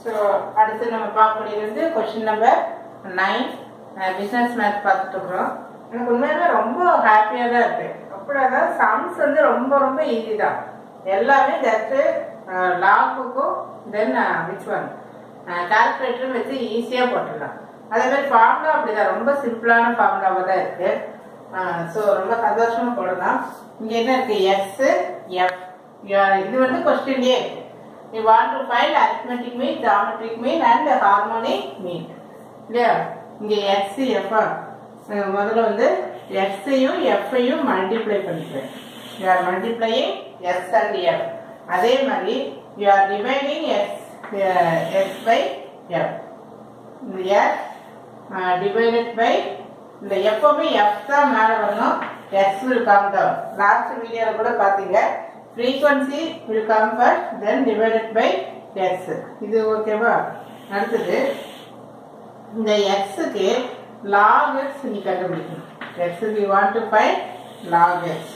so அடுத்து நம்ம பார்க்கக்கூடியது வந்து question number nine business maths பார்த்துட்டு இருக்கிறோம் எனக்கு உண்மையாலுமே ரொம்ப ஹாப்பியாக தான் இருக்கு அப்படி அதாவது சம்ஸ் வந்து ரொம்ப ரொம்ப ஈஸி தான் எல்லாமே ஜஸ்ட்டு லாக்குக்கும் தென் விச் ஒன் கால்குலேட்டரும் வச்சு ஈஸியாக போட்டுடலாம் அதே மாதிரி ஃபார்முலா அப்படிதான் ரொம்ப சிம்பிளான ஃபார்முலாவாக தான் இருக்கு ஸோ ரொம்ப சந்தோஷமா போடலாம் இங்க என்ன இருக்கு எக்ஸ் எஃப் இது வந்து கொஸ்டின்லயே இருக்கு you want to find arithmetic mean geometric mean and harmonic mean இல்லையா இங்க எக்ஸ் எஃப் முதல்ல வந்து எக்ஸையும் எஃப்ஐயும் மல்டிப்ளை பண்ணிக்கிறேன் you are multiplying X and F அதே மாதிரி you are dividing X X by F இந்த எக்ஸ் டிவைடட் பை இந்த எப்பவுமே எஃப் தான் மேலே வரணும் X will come down last வீடியோவில் கூட பார்த்தீங்க frequency will come first then divided by X இது ஓகேவா அடுத்தது இந்த எக்ஸுக்கு லாக் எக்ஸ் நீ கண்டுபிடிக்கணும் எக்ஸுக்கு you want to find log X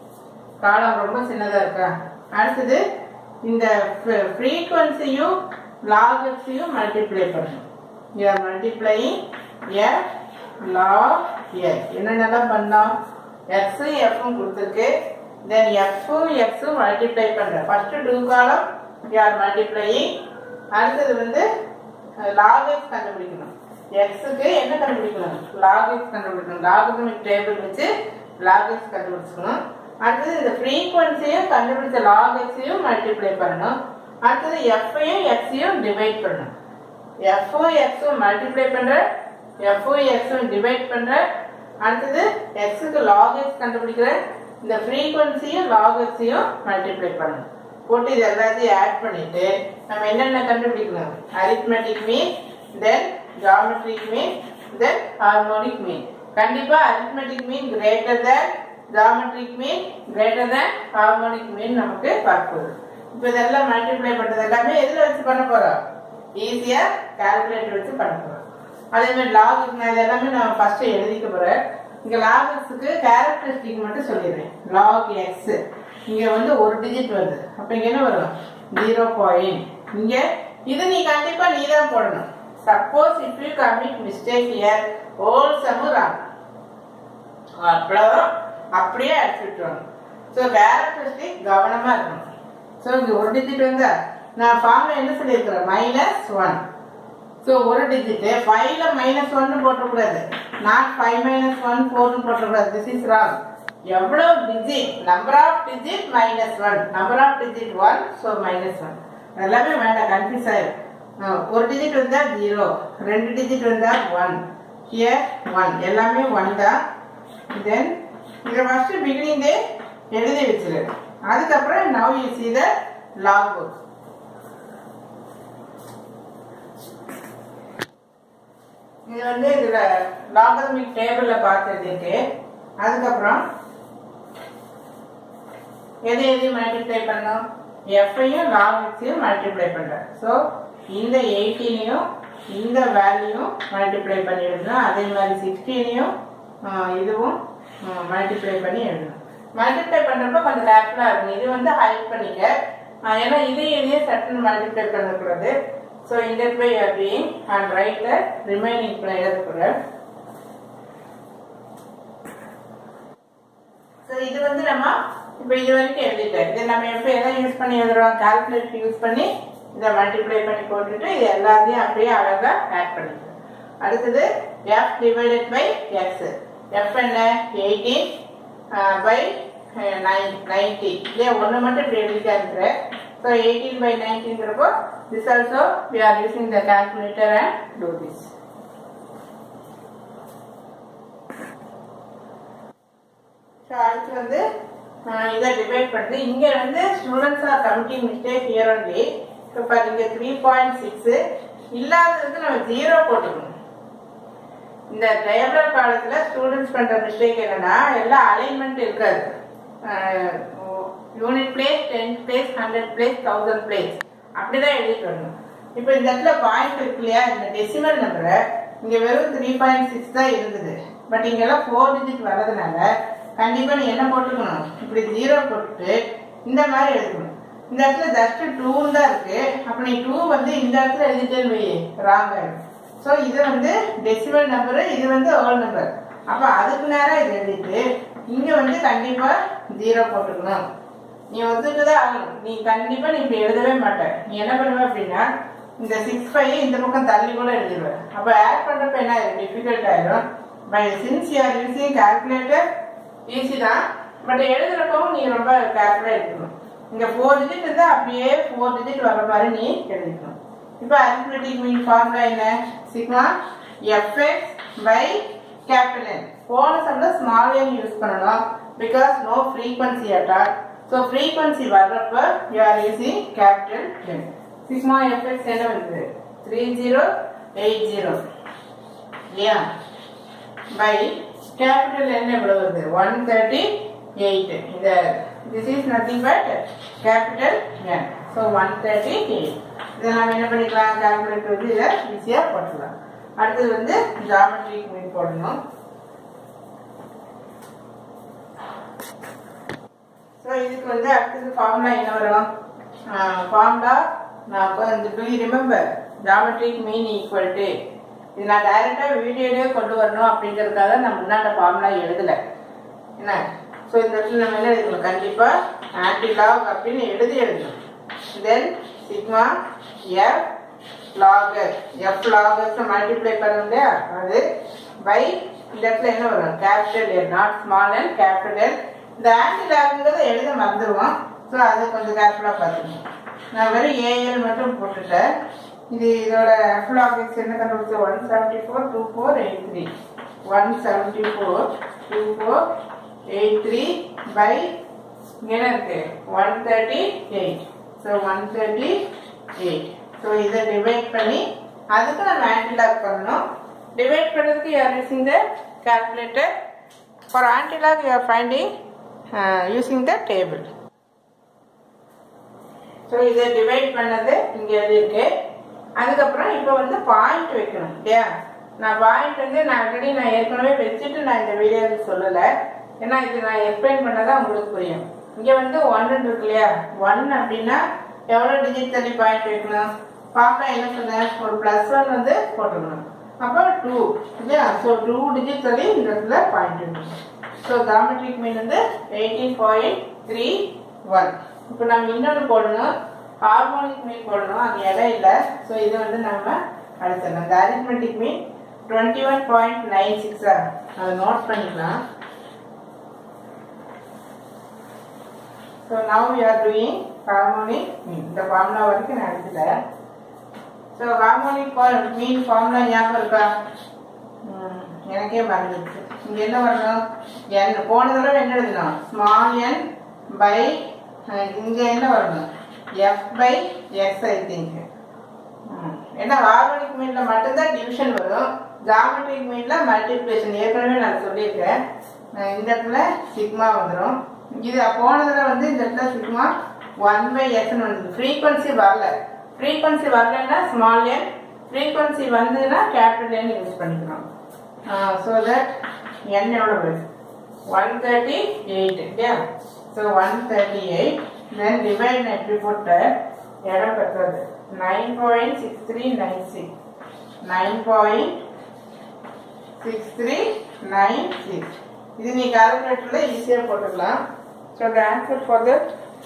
column ரொம்ப சின்னதாக இருக்கா அடுத்தது இந்த ஃப்ரீக்வன்சியும் லாக் எக்ஸையும் மல்டிப்ளை பண்ணணும் you are multiplying F log X என்னென்னலாம் பண்ணோம் எக்ஸும் எஃப்பும் கொடுத்துருக்கு தென் எஃப்பும் எக்ஸும் மல்டிப்ளை பண்ணுறேன் first two column you are multiplying அடுத்தது வந்து லாக் எக்ஸ் கண்டுபிடிக்கணும் எக்ஸுக்கு என்ன கண்டுபிடிக்கணும் லாக் எக்ஸ் கண்டுபிடிக்கணும் லாகரிதமிக் டேபிள் வச்சு லாக் எக்ஸ் கண்டுபிடிச்சிக்கணும் அடுத்தது இந்த ஃப்ரீக்வன்சியும் கண்டுபிடிச்ச லாக் எக்ஸையும் மல்டிப்ளை பண்ணணும் அடுத்தது எஃப்ஐயும் எக்ஸையும் டிவைட் பண்ணணும் எஃப்ஓ எக்ஸும் மல்டிப்ளை பண்ற எஃப்ஓ எக்ஸும் டிவைட் பண்ற அடுத்தது எக்ஸுக்கு லாக் எக்ஸ் கண்டுபிடிக்கிறேன் இந்த ஃப்ரீக்வன்சியும் லாக் எக்ஸையும் மல்டிப்ளை பண்ணணும் போட்டு இது எல்லாத்தையும் ஆட் பண்ணிட்டு நம்ம என்னென்ன கண்டுபிடிக்கணும் arithmetic mean then geometric mean then harmonic mean கண்டிப்பா arithmetic mean greater than geometric mean greater than harmonic mean நமக்கு பார்ப்போம் இப்போ இதெல்லாம் மல்டிப்ளை பண்றது எல்லாமே எதுல வச்சு பண்ண போறோம் ஈஸியா கால்குலேட்டர் வச்சு பண்ண போறோம் அதே மாதிரி லாகுக்கு நான் இது எல்லாமே நான் ஃபர்ஸ்ட் எழுதிக்க போறேன் இங்க லாகுக்கு கேரக்டரிஸ்டிக் மட்டும் சொல்லிடுறேன் லாக் எக்ஸ் இங்க வந்து ஒரு டிஜிட் வருது அப்ப இங்க என்ன வரும் ஜீரோ பாயிண்ட் இங்க இது நீ கண்டிப்பா நீ தான் போடணும் suppose if you commit mistake your whole sum wrong அவ்வளவுதான் அப்படியே அடிச்சுட்டு வரணும் ஸோ கேரக்டரிஸ்டிக் கவனமா இருக்கணும் ஸோ இங்க ஒரு டிஜிட் வந்தா நான் ஃபார்ம்ல என்ன சொல்லியிருக்கிறேன் மைனஸ் ஒன் ஸோ ஒரு டிஜிட் ஃபைவ்ல மைனஸ் ஒன்னு போட்டக்கூடாது நாட் ஃபைவ் மைனஸ் ஒன் ஃபோர்னு போட்டக்கூடாது திஸ் இஸ் ராங் எவ்வளவு digit number of digit minus one number of digit one so minus one எல்லாமே வேண்டாம் கன்ஃபியூஸ் ஆயிடும் ஒரு டிஜிட் வந்தா ஜீரோ ரெண்டு டிஜிட் வந்தா ஒன் ஹியர் ஒன் எல்லாமே ஒன் தான் தென் இதை ஃபர்ஸ்ட் பிகினிங் டே எழுதி வச்சிரு அதுக்கப்புறம் now you see the log book இது வந்து இதுல லாகர்மிக் டேபிள்ல பார்த்ததுக்கு அதுக்கப்புறம் எதை எதையும் மல்டிப்ளை பண்ணும் எஃப்ஐயும் லாகத்தையும் மல்டிப்ளை பண்றேன் ஸோ இந்த எயிட்டீனையும் இந்த வேல்யூயும் மல்டிப்ளை பண்ணி எழுதணும் அதே மாதிரி சிக்ஸ்டீனையும் இதுவும் மல்டிப்ளை பண்ணி எழுதணும் மல்டிப்ளை பண்றப்ப கொஞ்சம் கேர்ஃபுல்லா இருக்கும் இது வந்து ஹைட் பண்ணிக்க ஏன்னா இதையும் இதையும் சட்டுன்னு மல்டிப்ளை பண்ணக்கூடாது so enter by are being and write the remaining எழுதக்கூடாது ஸோ இது வந்து நம்ம இப்போ இது வரைக்கும் எழுதிட்டேன் இது நம்ம எப்போ எதை யூஸ் பண்ணி எழுதுறோம் கால்குலேட்டர் யூஸ் பண்ணி இதை மல்டிப்ளை பண்ணி போட்டுட்டு இது எல்லாத்தையும் அப்படியே அழகாக ஆட் பண்ணிக்கிறோம் அடுத்தது F divided by X F என்ன எயிட்டீன் பை நைன் நைன்டி இல்லையா ஒன்று மட்டும் இப்படி எழுதிட்டா ஸோ எயிட்டீன் பை நைன்டிங்கிறப்போ this also we are using the calculator and do this so அடுத்து வந்து இதை டிவைட் பண்ணுறது இங்கே வந்து students are committing mistake here only இப்போ பாருங்க த்ரீ பாயிண்ட் சிக்ஸு இல்லாததுக்கு நம்ம ஜீரோ போட்டுக்கணும் இந்த டேபிளர் காலத்தில் ஸ்டூடெண்ட்ஸ் பண்ணுற மிஸ்டேக் என்னன்னா எல்லாம் அலைன்மெண்ட் இருக்காது unit place ten place hundred place thousand place அப்படிதான் எழுதிட்டு வரணும் இப்போ இந்த இடத்துல பாயிண்ட் இருக்கு இல்லையா இந்த டெசிமல் நம்பரை இங்க வெறும் த்ரீ பாயிண்ட் சிக்ஸ் தான் இருந்தது பட் இங்கெல்லாம் ஃபோர் டிஜிட் வர்றதுனால கண்டிப்பா நீ என்ன போட்டுக்கணும் இப்படி ஜீரோ போட்டுட்டு இந்த மாதிரி எழுதணும் இந்த இடத்துல ஜஸ்ட் டூன்னு தான் இருக்கு அப்ப நீ டூ வந்து இந்த இடத்துல எழுதிட்டேன்னு வை ராங் ஸோ இது வந்து டெசிமல் நம்பர் இது வந்து ஹோல் நம்பர் அப்ப அதுக்கு நேரம் இது எழுதிட்டு இங்க வந்து கண்டிப்பா ஜீரோ போட்டுக்கணும் நீ ஒத்துக்குதான் ஆகணும் நீ கண்டிப்பா நீ இப்படி எழுதவே மாட்ட நீ என்ன பண்ணுவ அப்படின்னா இந்த சிக்ஸ் ஃபைவ் இந்த பக்கம் தள்ளி கூட எழுதிடுவ அப்ப ஆட் பண்றப்ப என்ன ஆயிடும் டிஃபிகல்ட் ஆயிடும் by since you're using calculator easy தான் பட் எழுதுறப்பவும் நீ ரொம்ப கேர்ஃபுல்லா இருக்கணும் இங்க ஃபோர் டிஜிட் இருந்தா அப்படியே ஃபோர் டிஜிட் வர்ற மாதிரி நீ எழுதிக்கணும் இப்போ அரித்மெட்டிக் மீன் ஃபார்முலா என்ன sigma F X by capital N போன சம்ல ஸ்மால் என் யூஸ் பண்ணணும் because no frequency at all so frequency வர்றப்ப you are using capital N sigma F X என்ன வருது த்ரீ ஜீரோ எயிட் ஜீரோ இல்லையா பை கேபிட்டல் என்ன எவ்வளவு வருது ஒன் தேர்ட்டி எயிட் இந்த this is nothing but capital N so one thirty eight இதை நம்ம என்ன பண்ணிக்கலாம் கால்குலேட்டர் வந்து இதை ஈஸியாக போட்டுக்கலாம் அடுத்தது வந்து ஜாமெட்ரிக் மீன் போடணும் ஸோ இதுக்கு வந்து அடுத்தது ஃபார்முலா என்ன வரும் ஃபார்முலா நான் கொஞ்சம் to remember geometric mean equal to இது நான் டைரக்டாக வீடியோலேயே கொண்டு வரணும் அப்படிங்கிறதுக்காக நான் முன்னாடி ஃபார்முலா எழுதலை என்ன ஸோ இந்த இடத்துல நம்ம என்ன எழுதணும் கண்டிப்பாக ஆன்டிலாக் அப்படின்னு எழுதி எழுதணும் then sigma F logger F loggers multiply பண்ணணும் இல்லையா அது பை இந்த இடத்துல என்ன வரும் capital L not small L capital L இந்த ஆன்டிலாகுங்கிறத எழுத மறந்துடுவோம் ஸோ அதை கொஞ்சம் கேர்ஃபுல்லாக பார்த்துக்கணும் நான் வெறும் ஏஎல் மட்டும் போட்டுட்டேன் இது இதோட எஃப் லாகர்ஸ் என்ன கண்டுபிடிச்சோம் one seventy four two four eight three one seventy four two four eight three by என்ன இருக்கு one thirty eight so one thirty eight so இதை டிவைட் பண்ணி அதுக்கு நம்ம ஆன்டிலாக் பண்ணணும் டிவைட் பண்ணுறதுக்கு you're using the calculator for antilog you're finding using the table so இதை divide பண்ணது இங்கே எழுதியிருக்கு அதுக்கப்புறம் இப்போ வந்து பாயிண்ட் வைக்கணும் இல்லையா நான் பாயிண்ட் வந்து நான் ஆல்ரெடி நான் ஏற்கனவே வச்சுட்டு நான் இந்த வீடியோவில் சொல்லலை ஏன்னா இது நான் எக்ஸ்பிளைன் பண்ணதான் உங்களுக்கு புரியும் இங்கே வந்து ஒன் இருக்கு இல்லையா ஒன் அப்படின்னா எவ்வளோ டிஜிட் தள்ளி பாயிண்ட் வைக்கணும் பாப்பா என்ன சொன்னேன் ஒரு ப்ளஸ் ஒன் வந்து போட்டுக்கணும் அப்போ டூ இல்லையா ஸோ டூ டிஜிட் தள்ளி இந்த இடத்துல பாயிண்ட் வைக்கணும் ஸோ ஜாமெட்ரிக் மீன் வந்து எயிட்டீன் பாயிண்ட் த்ரீ ஒன் இப்போ நம்ம இன்னொன்று போடணும் ஹார்மோனிக் மீன் போடணும் அது இடம் இல்லை ஸோ இது வந்து நம்ம அடுத்தலாம் இந்த arithmetic mean twenty one point nine சிக்ஸா அதை நோட் பண்ணிக்கலாம் so now you are doing harmonic mean இந்த ஃபார்முலா வரைக்கும் நான் எடுத்துட்டேன் ஸோ ஹார்மோனிக் மீன் ஃபார்முலா ஞாபகம் இருக்கா ம், எனக்கே மறந்துடுச்சு இங்கே என்ன வரணும் என் போன தடவை என்ன எழுதணும் ஸ்மால் என் பை இங்கே என்ன வரணும் F by X I think ஏன்னா ஹார்மோனிக் மீன்ல மட்டும்தான் டிவிஷன் வரும் ஜாமெட்ரிக் மீன்ல மல்டிப்ளிகேஷன் ஏற்கனவே நான் சொல்லியிருக்கேன் அஹ் இந்த இடத்துல சிக்மா வந்துடும் இது போன தடவை வந்து இந்த இடத்துல சிக்மா ஒன் பை எக்ஸ்னு வந்தது ஃப்ரீக்வன்சி வரல ஃப்ரீக்வன்சி வரலன்னா ஸ்மால் என் ஃப்ரீக்வன்சி வந்ததுன்னா கேபிட்டல் என் யூஸ் பண்ணிக்கணும் ஸோ தட் என் எவ்வளவு ஒன் தேர்ட்டி எயிட் இல்லையா so one thirty eight then divide எப்படி போட்ட இடம் பெற்றது nine point six three nine six nine point six three nine six இது நீ கால்குலேட்டரில் ஈஸியாக போட்டுக்கலாம் so the answer for the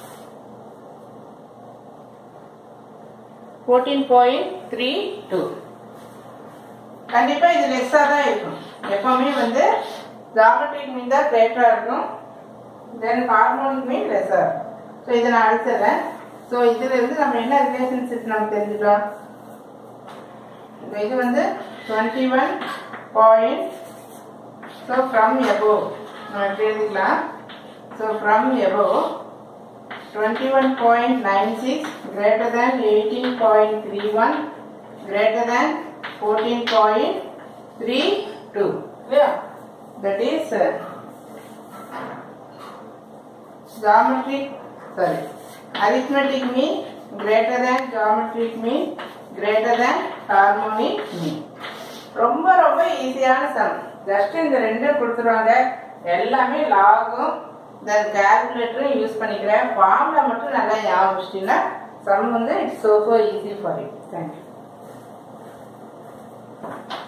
fourteen point three two கண்டிப்பாக இது லெஸ்ஸாக தான் இருக்கும் எப்பவுமே வந்து ஜாமெட்ரிக் மீன் தான் கிரேட்டராக இருக்கும் தென் ஹார்மோனிக் மீன் லெஸ்ஸாக இருக்கும் ஸோ இதை நான் அழிச்சிடுறேன் ஸோ இதில் இருந்து நம்ம என்ன ரிலேஷன்ஷிப் நம்ம தெரிஞ்சுட்டோம் இந்த இது வந்து twenty one point so from above நம்ம எப்படி எழுதிக்கலாம் so from above twenty one point nine six greater than eighteen point three one greater than fourteen point three two இல்லையா that is geometric sorry arithmetic mean greater than geometric mean greater than harmonic mean ரொம்ப ரொம்ப ஈஸியான some just இந்த ரெண்டு கொடுத்துருவாங்க எல்லாமே லாகும் தென் கேல்குலேட்டரும் use பண்ணிக்கிறேன் formula மட்டும் நல்லா ஞாபகம் வச்சிட்டீங்கன்னா சம் வந்து it's so so easy for you thank you